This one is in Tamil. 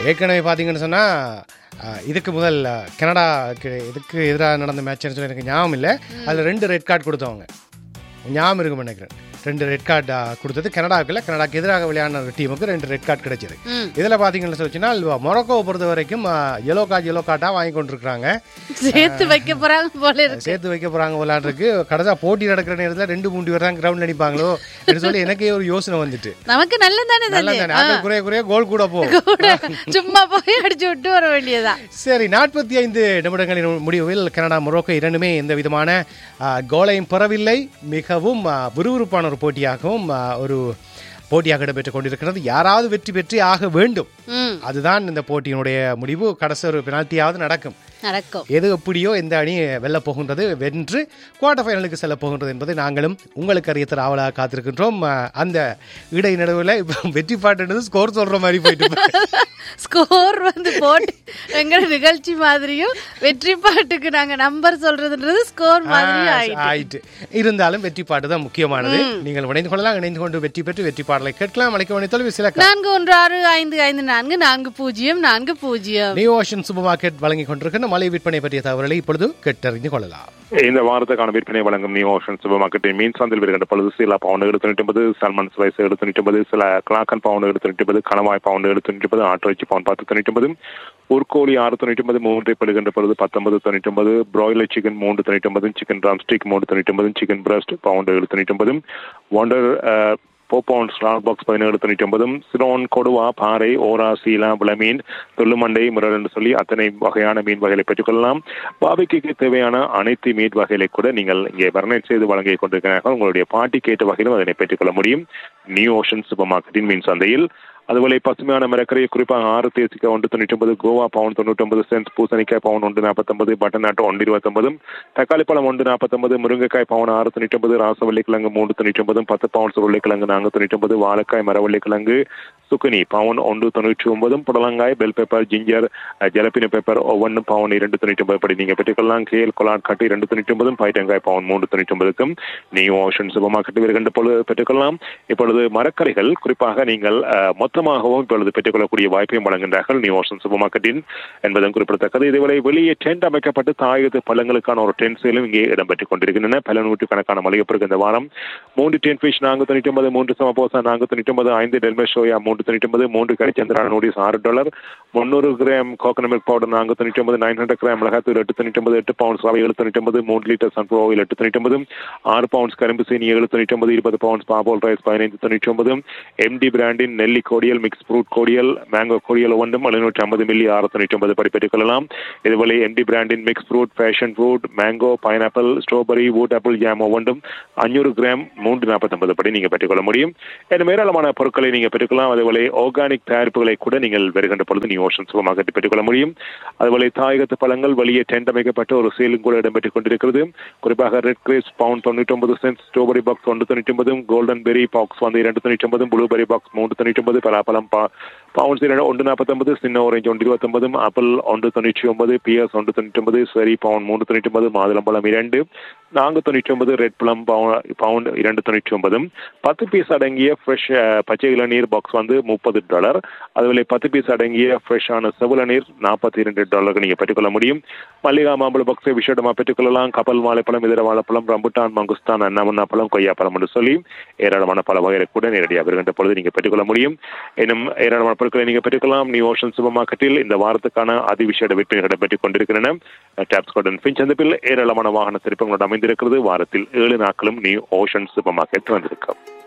ஏற்கனவே பார்த்தீங்கன்னு சொன்னால் இதுக்கு முதல் அஹ், கனடாக்கு இதுக்கு எதிராக நடந்த மேட்ச்னு சொல்லி எனக்கு ஞாபகம் இல்லை அதில் ரெண்டு ரெட் கார்டு கொடுத்தவங்க ஞாபகம் இருக்கும் நினைக்கிறேன் ரெண்டு ரெட் கார்டு கொடுத்தது கனடாவுக்கு இல்லை கனடாக்கு எதிராக விளையாடின ஒரு டீமுக்கு ரெண்டு ரெட் கார்டு கிடைச்சது ம். இதில் பார்த்தீங்கன்னு சொல்லிச்சுன்னா மொரோக்கோவை பொறுத்த வரைக்கும் எல்லோ கார்டு எல்லோ கார்டாக வாங்கி கொண்டிருக்கிறாங்க சேர்த்து வைக்க போறாங்க போல இருக்கு சேர்த்து வைக்க போகிறாங்க விளையாடுறதுக்கு கடைசியாக போட்டி நடக்கிற நேரத்தில் ரெண்டு மூணு பேர் தான் கிரவுண்ட் அடிப்பாங்களோ என்று சொல்லி எனக்கே ஒரு யோசனை வந்துட்டு நமக்கு நல்லது தானே நல்லா தம்பி? தானே ஆட்கள் குறைய குறைய கோல் கூட போகும் கூட சும்மா போய் அடிச்சு விட்டு வர வேண்டியதா சரி நாற்பத்தி ஐந்து நிமிடங்களின் முடிவில் கனடா மொரோக்கோ இரண்டுமே எந்த விதமான ஆ, கோலையும் பெறவில்லை மிகவும் ஆ, விறுவிறுப்பான ஒரு போட்டியாகவும் ஆ, ஒரு போட்டியாக இடம்பெற்றுக் கொண்டிருக்கிறது யாராவது வெற்றி பெற்று ஆக வேண்டும் ம் அதுதான் இந்த போட்டியினுடைய முடிவு கடைசி ஒரு பெனால்ட்டியாவது நடக்கும் நடக்கும் எது எப்படியோ எந்த அணி வெல்ல போகின்றது வென்று குவார்டர் ஃபைனலுக்கு செல்ல போகின்றது என்பதை நாங்களும் உங்களுக்கு அறிய தர ஆவலாக காத்திருக்கின்றோம் அஹ், அந்த இடை நடுவில் இப்போ வெற்றி பாட்டுன்றது ஸ்கோர் சொல்ற மாதிரி போயிட்டு ஸ்கோர் வந்து போட்டு எங்க நிகழ்ச்சி மாதிரியும் வெற்றி பாட்டுக்கு நாங்க நம்பர் சொல்றதுன்றது ஸ்கோர் மாதிரியும் ஆயிட்டு ஆயிட்டு இருந்தாலும் வெற்றி பாட்டு தான் முக்கியமானது நீங்கள் இணைந்து கொள்ளலாம் இணைந்து கொண்டு வெற்றி பெற்று வெற்றி பாடலை கேட்கலாம் அழைக்க வேண்டிய தொலைவு சில நான்கு ஒன்று ஆறு ஐந்து ஐந்து நான்கு நான்கு பூஜ்ஜியம் நான்கு பூஜ்ஜியம் நியூ ஓஷன் சூப்பர் மார்க்கெட் வழங்கி கொண்டிருக்கிற மலை விற்பனை பற்றிய தகவல்களை இப்பொழுது கேட்டறிந்து கொள்ளலாம் இந்த வாரத்துக்கான விற்பனை வழங்கும் நியூ ஓஷன் சூப்பர் மார்க்கெட்டின் மீன் சந்தையில் வருகின்ற பொழுது சில பவுண்டு எடுத்து ஒன்பது சல்மன் ஸ்லைஸ் எடுத்து ஒன்பது சில கிளாக்கன் பவுண்டு எடுத்து ஒன்பது கணவாய் பவுண்டு எடுத்து ஒன்பது ஆட்டோச்சி பவுண்ட் பத்து தொண்ணூற்றி ஒன்பது உருக்கோழி ஆறு தொண்ணூற்றி ஒன்பது மூன்றை பெறுகின்ற பொழுது பத்தொன்பது தொண்ணூற்றி ஒன்பது பிராய்லர் சிக்கன் மூன்று தொண்ணூற்றி ஒன்பது சிக்கன் ட்ரம்ஸ்டிக் மூன்று தொண்ணூற்றி ஒன்பது சிக்கன் பிரஸ்ட் பவுண்டு எடுத்து தொண்ணூற்றி ஒன்பது ஒண்டர் போப்பவுண்ட் ஸ்லாட் பாக்ஸ் பதினேழு தொண்ணூற்றி ஒன்பதும் சிரோன் கொடுவா பாறை ஓரா சீலா விளமீன் துள்ளுமண்டை முரல் என்று சொல்லி அத்தனை வகையான மீன் வகைகளை பெற்றுக்கொள்ளலாம் பாபிக்கு தேவையான அனைத்து மீன் வகைகளை கூட நீங்கள் இங்கே வர்ணனை செய்து வழங்கிக் கொண்டிருக்கிறார்கள் உங்களுடைய பாட்டி கேட்ட வகையிலும் அதனை பெற்றுக்கொள்ள முடியும் நியூ ஓஷன் சூப்பர் மார்க்கெட்டின் மீன் சந்தையில் அதுபோல பசுமையான மரக்கரை குறிப்பாக ஆறு தேசிக்காய் ஒன்று தொண்ணூற்றி ஒன்பது கோவா பவுன் தொண்ணூற்றி ஒன்பது சென்ஸ் பூசணிக்காய் பவுன் ஒன்று நாற்பத்தொன்பது பட்டன் நாட்டு ஒன்று இருபத்தொன்பதும் தக்காளி பழம் ஒன்று நாற்பத்தொன்பது முருங்கைக்காய் பவுன் ஆறு தொண்ணூற்றி ஒன்பது ராசவள்ளி கிழங்கு மூன்று தொண்ணூற்றி ஒன்பதும் பத்து பவுன் உருளைக்கிழங்கு நான்கு தொண்ணூற்றி ஒன்பது வாழைக்காய் மரவள்ளி கிழங்கு சுக்குனி பவுன் ஒன்று தொண்ணூற்றி ஒன்பதும் புடலங்காய் bell pepper ginger jalapeno pepper ஒவ்வொன்று பவுன் இரண்டு தொண்ணூற்றி ஒன்பது படி நீங்கள் பெற்றுக்கொள்ளலாம் கேல் கொலாட் கட்டு இரண்டு தொண்ணூற்றி ஒன்பதும் பைட்டங்காய் பவுன் மூன்று தொண்ணூற்றி ஒன்பதுக்கும் நியூ ஓஷன் சூப்பர் மார்க்கெட் வருகின்ற பொழுது பெற்றுக்கொள்ளலாம் இப்பொழுது மரக்கறிகள் குறிப்பாக நீங்கள் அஹ், மொத்தமாகவும் இப்பொழுது பெற்றுக்கொள்ளக்கூடிய வாய்ப்பையும் வழங்குகின்றார்கள் நியூ ஓஷன் சூப்பர் மார்க்கெட்டின் என்பதும் குறிப்பிடத்தக்கது இதுவரை வெளியே டென்ட் அமைக்கப்பட்டு தாயகத்து பழங்களுக்கான ஒரு டென்ட் சேலும் இங்கே இடம்பெற்றுக் கொண்டிருக்கின்றன பல நூற்றுக்கணக்கான மளிகை பொருட்கள் இந்த வாரம் மூன்று டென் ஃபிஷ் நான்கு தொண்ணூற்றி ஒன்பது மூன்று சமபோசா நான்கு தொண்ணூற்றி ஒன்பது ஐந்து டெல்மே சோயா மூன்று தொண்ணூற்றி ஒன்பது மூன்று கரிச்சந்திரா நூடிஸ் ஆறு டாலர் முந்நூறு கிராம் கோகனட் மில்க் பவுடர் நான்கு தொண்ணூற்றி ஒன்பது நைன் ஹண்ட்ரட் கிராம் மிளகாத்தூள் எட்டு தொண்ணூற்றி ஒன்பது எட்டு பவுண்ட்ஸ் ரவை ஏழு தொண்ணூற்றி ஒன்பது மூன்று லிட்டர் சன்ஃப்ளவர் ஆயில் எட்டு தொண்ணூற்றி ஒன்பது ஆறு பவுண்ட்ஸ் கரும்பு சீனி ஏழு தொண்ணூற்றி ஒன்பது இருபது பவுண்ட்ஸ் பாபோல் ரைஸ் பதினைந்து தொண்ணூற்றி ஒன்பது எம்டி பிராண்டின் நெல்லி cordial mix fruit cordial mango cordial ஒன்றும் எழுநூற்றி ஐம்பது மில்லி ஆறு தொண்ணூற்றி ஒன்பது படி பெற்றுக் கொள்ளலாம் இதுபோல எம்டி பிராண்டின் mix fruit passion fruit mango pineapple strawberry wood apple jam ஒவ்வொன்றும் அஞ்சூறு கிராம் மூன்று நாற்பத்தொன்பது படி நீங்கள் பெற்றுக்கொள்ள முடியும் இன்னும் ஏராளமான பொருட்களை நீங்கள் பெற்றுக்கலாம் அதுபோல ஆர்கானிக் தயாரிப்புகளை கூட நீங்கள் வருகின்ற பொழுது நீ ஓஷன் சூப்பர் மார்க்கெட்டில் பெற்றுக்கொள்ள முடியும் அதுபோல தாயகத்து பழங்கள் வெளியே டென்ட் அமைக்கப்பட்ட ஒரு சேலும் கூட இடம்பெற்றுக் கொண்டிருக்கிறது குறிப்பாக ரெட் கிரேப்ஸ் பவுண்ட் தொண்ணூற்றி ஒன்பது சென்ட் ஸ்ட்ராபெரி பாக்ஸ் ஒன்று தொண்ணூற்றி ஒன்பதும் கோல்டன் பெரி பாக்ஸ் வந்து இரண்டு தொண்ணூற்றி ஒன்பதும் ப்ளூபெரி பாக்ஸ் மூன்று தொண்ணூற்றி ஒன்பது பலாப்பழம் பா பவுண்ட்ஸ் இரண்டு ஒன்று நாற்பத்தொன்பது சின்ன ஆரஞ்சு ஒன்று இருபத்தொன்பதும் ஆப்பிள் ஒன்று தொண்ணூற்றி ஒன்பது பிஎஸ் ஒன்று தொண்ணூற்றி ஒன்பது ஸ்வெரி பவுண்ட் மூன்று தொண்ணூற்றி ஒன்பது மாதுளம்பழம் இரண்டு நான்கு தொண்ணூற்றி ஒன்பது ரெட் பழம் பவுண்ட் இரண்டு தொண்ணூற்றி ஒன்பதும் பத்து பீஸ் அடங்கிய ஃப்ரெஷ் பச்சை இளநீர் பாக்ஸ் வந்து முப்பது டாலர் அதுപോലെ பத்து பீஸ் அடங்கிய ஃப்ரெஷ்ஷான செவலநீர் நாற்பத்தி இரண்டு டாலருக்கு நீங்கள் பெற்றுக்கொள்ள முடியும் மல்லிகா மாம்பழ பாக்ஸை விஷயமா பெற்றுக்கொள்ளலாம் கப்பல் வாழைப்பழம் இதர வாழைப்பழம் ரம்புட்டான் மங்குஸ்தான் அண்ணாமண்ணா பழம் கொய்யாப்பழம் என்று சொல்லி ஏராளமான பல வகைகளை கூட நேரடியாக வருகின்ற பொழுது நீங்கள் பெற்றுக்கொள்ள முடியும் இன்னும் ஏராளமான பொருட்களை நீங்கள் பெற்றுக்கொள்ளலாம் நியூ ஓஷன் சூப்பர் மார்க்கெட்டில் இந்த வாரத்துக்கான அதிவிசேட விற்பனை இடம்பெற்றுக் கொண்டிருக்கின்றன டேப்ஸ் கார்டன் ஃபின்ச் சந்திப்பில் ஏராளமான வாகன சிறப்புகளோடு அமைந்திருக்கிறது வாரத்தில் ஏழு நாட்களும் நியூ ஓஷன் சூப்பர் மார்க்கெட் வந்திருக்கும்